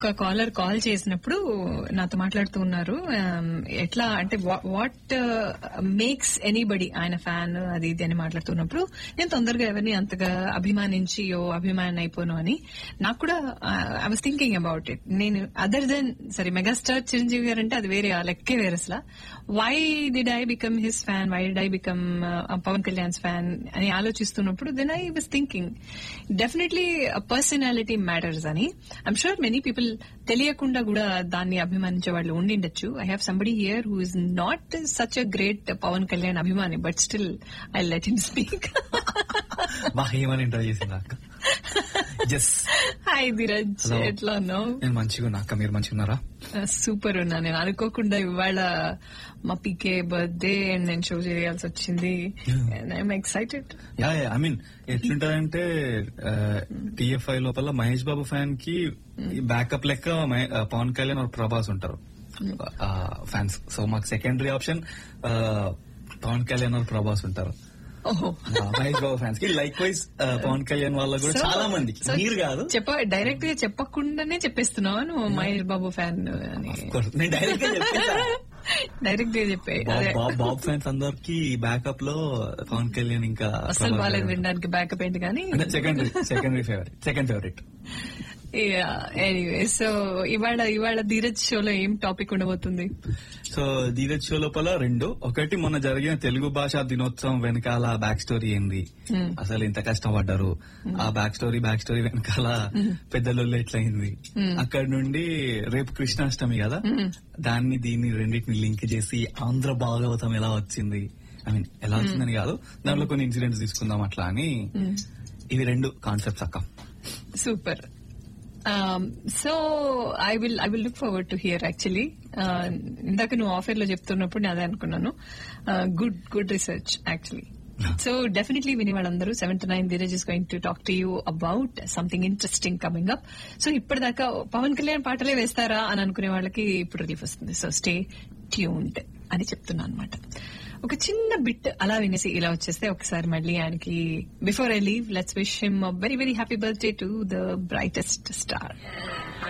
ఒక caller call చేసినప్పుడు నాతో మాట్లాడుతూ ఉన్నారు um, ఎట్లా అంటే వాట్ మేక్స్ ఎనీబడి ఆయన ఫ్యాన్ అది ఇది అని మాట్లాడుతున్నప్పుడు నేను తొందరగా ఎవరిని అంతగా అభిమానించి ఓ అభిమాని అయిపోను అని నాకు కూడా I was thinking about it నేను అదర్ దెన్ సరే మెగాస్టార్ చిరంజీవి గారు అంటే అది వేరే ఆ లెక్కే వేరే అసలు why did I become his fan why did I become Pawan Kalyan's fan అని ఆలోచిస్తున్నప్పుడు then I was thinking definitely personality matters అని ఐమ్ షూర్ మెనీ పీపుల్ తెలియకుండా కూడా దాన్ని అభిమానించే వాళ్ళు ఉండిండొచ్చు I have somebody here who is not such a great Pawan Kalyan అభిమాని but still I let him speak బాగా ఏమని ఇంటర్వ్యూ చేసింది అక్క ఎస్ హాయ్ ధీరజ్ Hello. ఎట్లా ఉన్నావు నేను మంచిగా ఉన్నా అక్క మీరు మంచిగా ఉన్నారా సూపర్ ఉన్నా నేను అనుకోకుండా ఇవాళ మా పీకే బర్త్డే అండ్ నేను షో చేయాల్సి వచ్చింది I'm excited yeah I mean ఎట్లుంటదంటే టిఎఫ్ఐ లోపల మహేష్ బాబు ఫ్యాన్ కి బ్యాకప్ లెక్క మహే- ఆ, పవన్ కళ్యాణ్ और ప్రభాస్ ఉంటారు ఫ్యాన్స్ సో మాకు సెకండరీ ఆప్షన్ పవన్ కళ్యాణ్ और ప్రభాస్ ఉంటారు ఓహో ఆ, మహేష్ బాబు ఫ్యాన్స్ కి లైక్ వైజ్ పవన్ కళ్యాణ్ వాళ్ళ కూడా So- చాలా మంది so మీరు కాదు చెప్ప డైరెక్ట్ గా చెప్పకుండానే చెప్పేస్తున్నావా నువ్వు మహేష్ బాబు ఫ్యాన్ అని Of course. నేను డైరెక్ట్ గా చెప్పేసా డైరెక్ట్ గా చెప్పే బాబ్ అదే. బాబ్ బాబ్ ఫ్యాన్స్ అందరికి బ్యాకప్ లో పవన్ కళ్యాణ్ ఇంకా అసలు ప్రభాస్ బాగాలేదు గారు. వినడానికి బ్యాకప్ ఏంటి కానీ అంటే secondary secondary favourite second favourite anyway so ఇవాళ ఇవాళ ధీరజ్ షోలో ఏం టాపిక్ ఉండబోతుంది సో ధీరజ్ షో లోపల రెండు ఒకటి మొన్న జరిగిన తెలుగు భాషా దినోత్సవం వెనకాల బ్యాక్ స్టోరీ ఏంది అసలు ఇంత కష్టపడ్డారు ఆ బ్యాక్ స్టోరీ బ్యాక్ స్టోరీ వెనకాల పెద్దలు ఎట్లయింది అక్కడ నుండి రేపు కృష్ణాష్టమి కదా దాన్ని దీన్ని రెండింటిని లింక్ చేసి ఆంధ్ర భాగవతం ఎలా వచ్చింది ఐ మీన్ ఎలా వచ్చిందని కాదు దాంట్లో కొన్ని ఇన్సిడెంట్స్ తీసుకుందాం అట్లా అని ఇవి రెండు కాన్సెప్ట్స్ అక్క super so I will I will look forward to hear actually ఇందాక నువ్వు ఆఫర్ లో చెప్తున్నప్పుడు నేను అదే అనుకున్నాను good good research actually so definitely విని వాళ్ళందరూ seven to nine Dheeraj is going to talk to you about something interesting coming up so ఇప్పటిదాకా పవన్ కళ్యాణ్ పాటలే వేస్తారా అని అనుకునే వాళ్ళకి ఇప్పుడు రిలీఫ్ వస్తుంది సో స్టే ట్యూన్డ్ అని చెప్తున్నా అనమాట ఒక చిన్న బిట్ అలా వినేసి ఇలా వచ్చేస్తే ఒకసారి మళ్ళీ ఆయనకి before I leave let's wish him very very happy birthday to the brightest star